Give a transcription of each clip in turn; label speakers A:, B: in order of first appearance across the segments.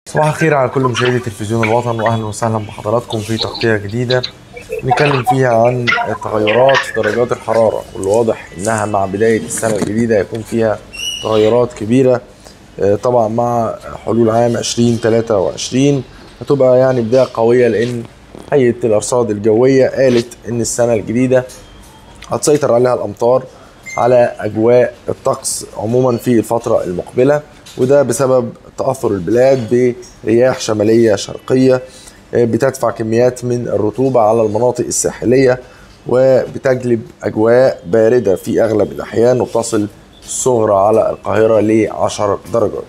A: صباح الخير على كل مشاهدي تلفزيون الوطن واهلا وسهلا بحضراتكم في تغطيه جديده نتكلم فيها عن تغيرات في درجات الحراره والواضح انها مع بدايه السنه الجديده هيكون فيها تغيرات كبيره آه، طبعا مع حلول عام 2023 هتبقى يعني بدايه قويه لان هيئه الارصاد الجويه قالت ان السنه الجديده هتسيطر عليها الامطار على اجواء الطقس عموما في الفتره المقبله وده بسبب تاثر البلاد برياح شماليه شرقيه آه، بتدفع كميات من الرطوبه على المناطق الساحليه وبتجلب اجواء بارده في اغلب الاحيان وتصل الصغرى على القاهره ل 10 درجات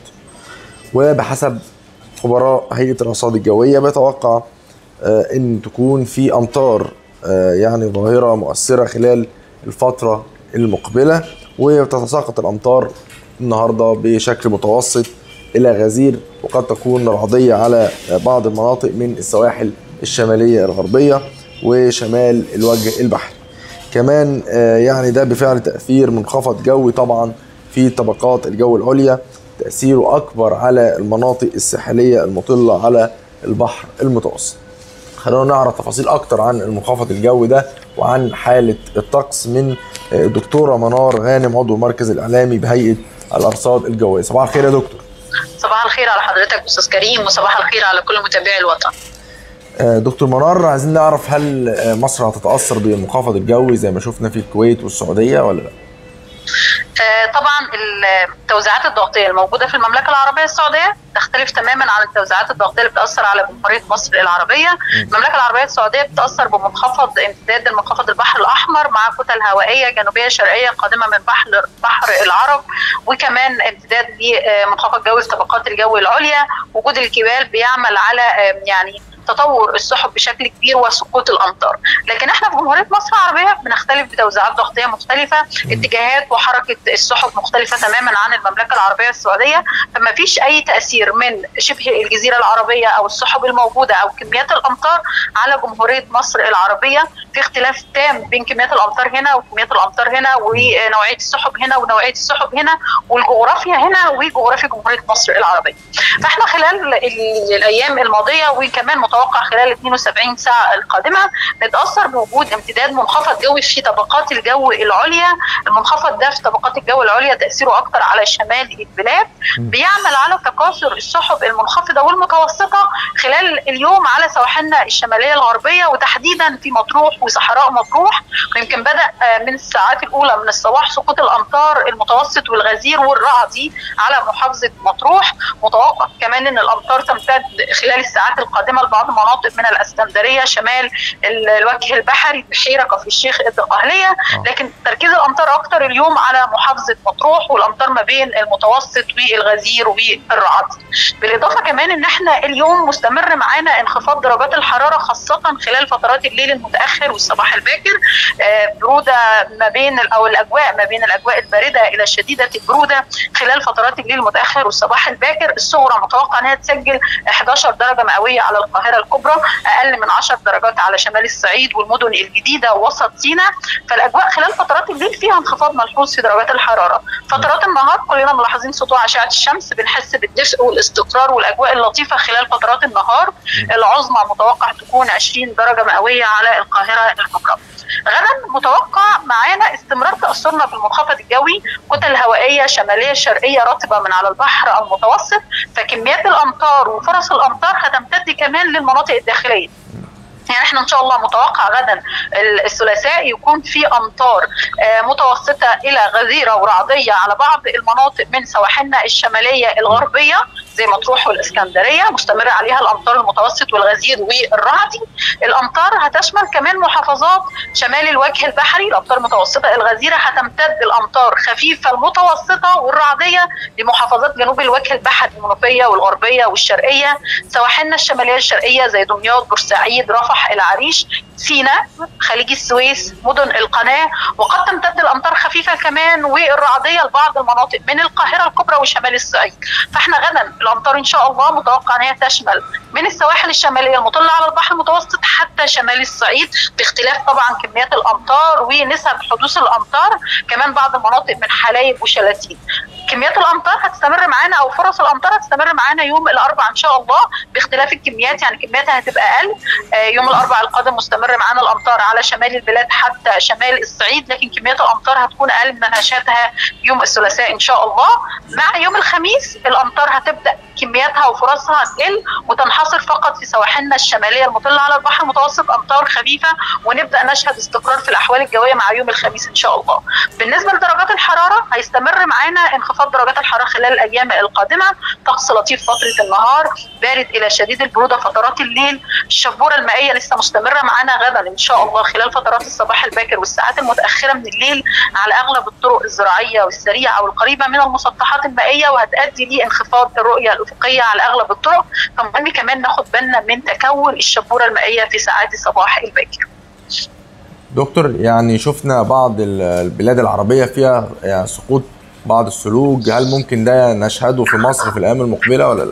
A: وبحسب خبراء هيئه الارصاد الجويه بيتوقع آه، ان تكون في امطار آه، يعني ظاهره مؤثره خلال الفتره المقبله وتتساقط الامطار النهارده بشكل متوسط الى غزير وقد تكون رعديه على بعض المناطق من السواحل الشماليه الغربيه وشمال الوجه البحري. كمان آه، يعني ده بفعل تاثير منخفض جوي طبعا في طبقات الجو العليا تاثيره اكبر على المناطق الساحليه المطله على البحر المتوسط. خلونا نعرف تفاصيل اكتر عن المنخفض الجوي ده وعن حاله الطقس من آه، الدكتوره منار غانم عضو المركز الاعلامي بهيئه الارصاد الجويه صباح الخير يا دكتور
B: صباح الخير على حضرتك استاذ كريم وصباح الخير على كل متابعي الوطن
A: آه، دكتور منار عايزين نعرف هل آه، مصر هتتاثر بالمنخفض الجوي زي ما شفنا في الكويت والسعوديه ولا لا
B: آه، طبعا التوزيعات الضغطيه الموجوده في المملكه العربيه السعوديه تختلف تماما عن التوزيعات الضغطيه اللي بتاثر على جمهوريه مصر العربيه المملكه العربيه السعوديه بتاثر بمنخفض امتداد المنخفض البحر الاحمر مع كتل هوائيه جنوبيه شرقيه قادمه من بحر بحر العرب وكمان امتداد لمنخفض جوي في طبقات الجو العليا وجود الجبال بيعمل على آه، يعني تطور السحب بشكل كبير وسقوط الامطار لكن احنا في جمهوريه مصر العربيه بنختلف بتوزيعات ضغطيه مختلفه اتجاهات وحركه السحب مختلفه تماما عن المملكه العربيه السعوديه فما فيش اي تاثير من شبه الجزيره العربيه او السحب الموجوده او كميات الامطار على جمهوريه مصر العربيه في اختلاف تام بين كميات الامطار هنا وكميات الامطار هنا ونوعيه السحب هنا ونوعيه السحب هنا والجغرافيا هنا وجغرافيا جمهوريه مصر العربيه فاحنا خلال الايام الماضيه وكمان متوقع خلال 72 ساعه القادمه نتاثر بوجود امتداد منخفض جوي في طبقات الجو العليا المنخفض ده في طبقات الجو العليا تاثيره اكتر على شمال البلاد بيعمل على تكاثر السحب المنخفضه والمتوسطه خلال اليوم على سواحلنا الشماليه الغربيه وتحديدا في مطروح وصحراء مطروح ويمكن بدا من الساعات الاولى من الصباح سقوط الامطار المتوسط والغزير والرعدي على محافظه مطروح متوقع كمان ان الامطار تمتد خلال الساعات القادمه لبعض مناطق من الاسكندريه شمال الوجه البحري بحيره كفر الشيخ الدقهليه لكن تركيز الامطار اكتر اليوم على محافظه مطروح والامطار ما بين المتوسط والغزير والرعد بالاضافه كمان ان احنا اليوم مستمر معانا انخفاض درجات الحراره خاصه خلال فترات الليل المتاخر والصباح الباكر بروده ما بين او الاجواء ما بين الاجواء البارده الى شديده البروده خلال فترات الليل المتاخر والصباح الباكر الصغرى متوقع انها تسجل 11 درجه مئويه على القاهره الكبرى اقل من 10 درجات على شمال الصعيد والمدن الجديده ووسط سيناء فالاجواء خلال فترات الليل فيها انخفاض ملحوظ في درجات الحراره فترات النهار كلنا ملاحظين سطوع اشعه الشمس بنحس بالدفء والاستقرار والاجواء اللطيفه خلال فترات النهار العظمى متوقع تكون 20 درجه مئويه على القاهره الكبرى غدا متوقع معانا استمرار تاثرنا بالمنخفض الجوي كتل هوائيه شماليه شرقيه رطبه من على البحر المتوسط فكميات الامطار وفرص الامطار هتمتد كمان للمناطق الداخليه يعني احنا ان شاء الله متوقع غدا الثلاثاء يكون في امطار متوسطه الى غزيره ورعديه على بعض المناطق من سواحلنا الشماليه الغربيه زي مطروح والاسكندريه مستمره عليها الامطار المتوسط والغزير والرعدي الامطار هتشمل كمان محافظات شمال الوجه البحري الامطار المتوسطه الغزيره هتمتد الامطار خفيفه المتوسطه والرعديه لمحافظات جنوب الوجه البحري المنوفيه والغربيه والشرقيه سواحلنا الشماليه الشرقيه زي دمياط بورسعيد رفح العريش سيناء خليج السويس مدن القناه وقد تمتد الامطار خفيفه كمان والرعديه لبعض المناطق من القاهره الكبرى وشمال الصعيد فاحنا غدا الامطار ان شاء الله متوقع ان هي تشمل من السواحل الشماليه المطله على البحر المتوسط حتى شمال الصعيد باختلاف طبعا كميات الامطار ونسب حدوث الامطار كمان بعض المناطق من حلايب وشلاتين كميات الامطار هتستمر معانا او فرص الامطار هتستمر معانا يوم الاربعاء ان شاء الله باختلاف الكميات يعني كمياتها هتبقى اقل يوم الاربعاء القادم مستمر معانا الامطار على شمال البلاد حتى شمال الصعيد لكن كميات الامطار هتكون اقل من نشاتها يوم الثلاثاء ان شاء الله مع يوم الخميس الامطار هتبدا كمياتها وفرصها تقل وتنحصر فقط في سواحلنا الشماليه المطله على البحر المتوسط امطار خفيفه ونبدا نشهد استقرار في الاحوال الجويه مع يوم الخميس ان شاء الله. بالنسبه لدرجات الحراره هيستمر معانا انخفاض درجات الحراره خلال الايام القادمه طقس لطيف فتره النهار بارد الى شديد البروده فترات الليل الشبوره المائيه لسه مستمره معانا غدا ان شاء الله خلال فترات الصباح الباكر والساعات المتاخره من الليل على اغلب الطرق الزراعيه والسريعه والقريبه من المسطحات المائيه وهتؤدي لانخفاض الرؤيه الافقيه على اغلب الطرق فمهم كمان ناخد بالنا من تكون الشبوره المائيه في ساعات الصباح الباكر.
A: دكتور يعني شفنا بعض البلاد العربيه فيها يعني سقوط بعض الثلوج هل ممكن ده نشهده في مصر في الايام المقبله ولا لا؟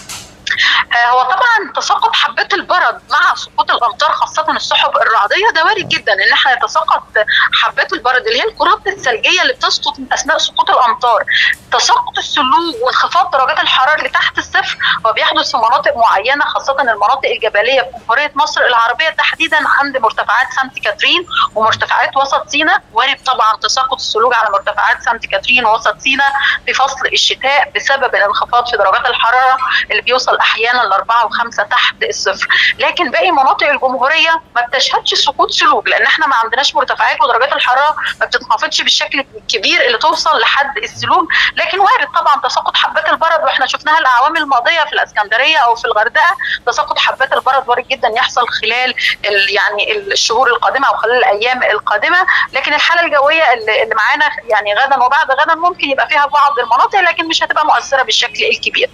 B: هو طبعا تساقط حبات البرد مع سقوط الامطار خاصه السحب الرعديه ده وارد جدا ان احنا يتساقط حبات البرد اللي هي الكرات الثلجيه اللي بتسقط اثناء سقوط الامطار تساقط الثلوج وانخفاض درجات الحراره اللي تحت الصفر وبيحدث في مناطق معينه خاصه المناطق الجبليه في جمهوريه مصر العربيه تحديدا عند مرتفعات سانت كاترين ومرتفعات وسط سيناء وارد طبعا تساقط الثلوج على مرتفعات سانت كاترين ووسط سيناء في فصل الشتاء بسبب الانخفاض في درجات الحراره اللي بيوصل احيانا لاربعه وخمسه تحت الصفر لكن باقي مناطق الجمهوريه ما بتشهدش سقوط ثلوج لان احنا ما عندناش مرتفعات ودرجات الحراره ما بتنخفضش بالشكل الكبير اللي توصل لحد الثلوج لكن وارد طبعا تساقط حبات البرد واحنا شفناها الاعوام الماضيه في الاسكندريه او في الغردقه تساقط حبات البرد وارد جدا يحصل خلال يعني الشهور القادمه او خلال الايام القادمه لكن الحاله الجويه اللي معانا يعني غدا وبعد غدا ممكن يبقى فيها بعض المناطق لكن مش هتبقى مؤثره بالشكل الكبير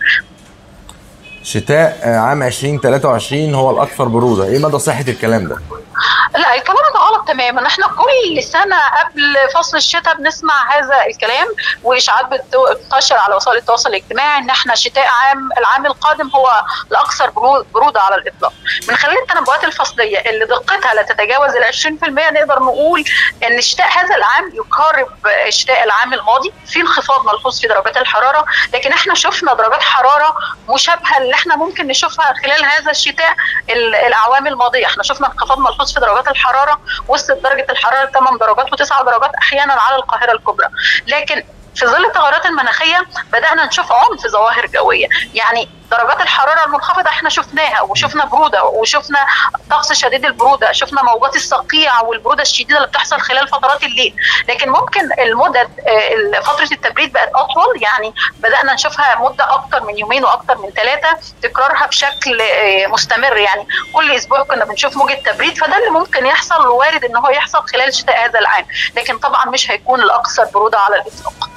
A: شتاء عام 2023 هو الاكثر بروده ايه مدى صحه الكلام ده
B: لا الكلام ده غلط تماما احنا كل سنه قبل فصل الشتاء بنسمع هذا الكلام واشاعات بتنتشر على وسائل التواصل الاجتماعي ان احنا شتاء عام العام القادم هو الاكثر بروده على الاطلاق من خلال التنبؤات الفصليه اللي دقتها لا تتجاوز ال 20% نقدر نقول ان شتاء هذا العام يقارب شتاء العام الماضي في انخفاض ملحوظ في درجات الحراره لكن احنا شفنا درجات حراره مشابهه اللي احنا ممكن نشوفها خلال هذا الشتاء الاعوام الماضيه احنا شفنا انخفاض ملحوظ في درجات الحراره وصلت درجه الحراره 8 درجات و9 درجات احيانا على القاهره الكبرى لكن في ظل التغيرات المناخيه بدانا نشوف عنف ظواهر جويه يعني درجات الحراره المنخفضه احنا شفناها وشفنا بروده وشفنا طقس شديد البروده شفنا موجات الصقيع والبروده الشديده اللي بتحصل خلال فترات الليل لكن ممكن المدد فتره التبريد بقت اطول يعني بدانا نشوفها مده اكتر من يومين واكتر من ثلاثه تكرارها بشكل مستمر يعني كل اسبوع كنا بنشوف موجه تبريد فده اللي ممكن يحصل ووارد ان هو يحصل خلال شتاء هذا العام لكن طبعا مش هيكون الاكثر بروده على الاطلاق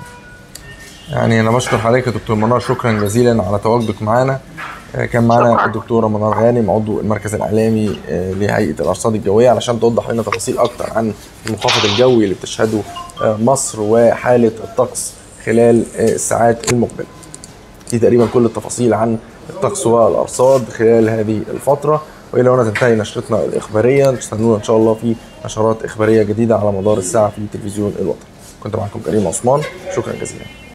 A: يعني انا بشكر حضرتك يا دكتور منار شكرا جزيلا على تواجدك معنا كان معنا الدكتوره منار غانم عضو المركز الاعلامي لهيئه الارصاد الجويه علشان توضح لنا تفاصيل اكتر عن المنخفض الجوي اللي بتشهده مصر وحاله الطقس خلال الساعات المقبله. دي تقريبا كل التفاصيل عن الطقس والارصاد خلال هذه الفتره والى هنا تنتهي نشرتنا الاخباريه تستنونا ان شاء الله في نشرات اخباريه جديده على مدار الساعه في تلفزيون الوطن. كنت معكم كريم عثمان شكرا جزيلا.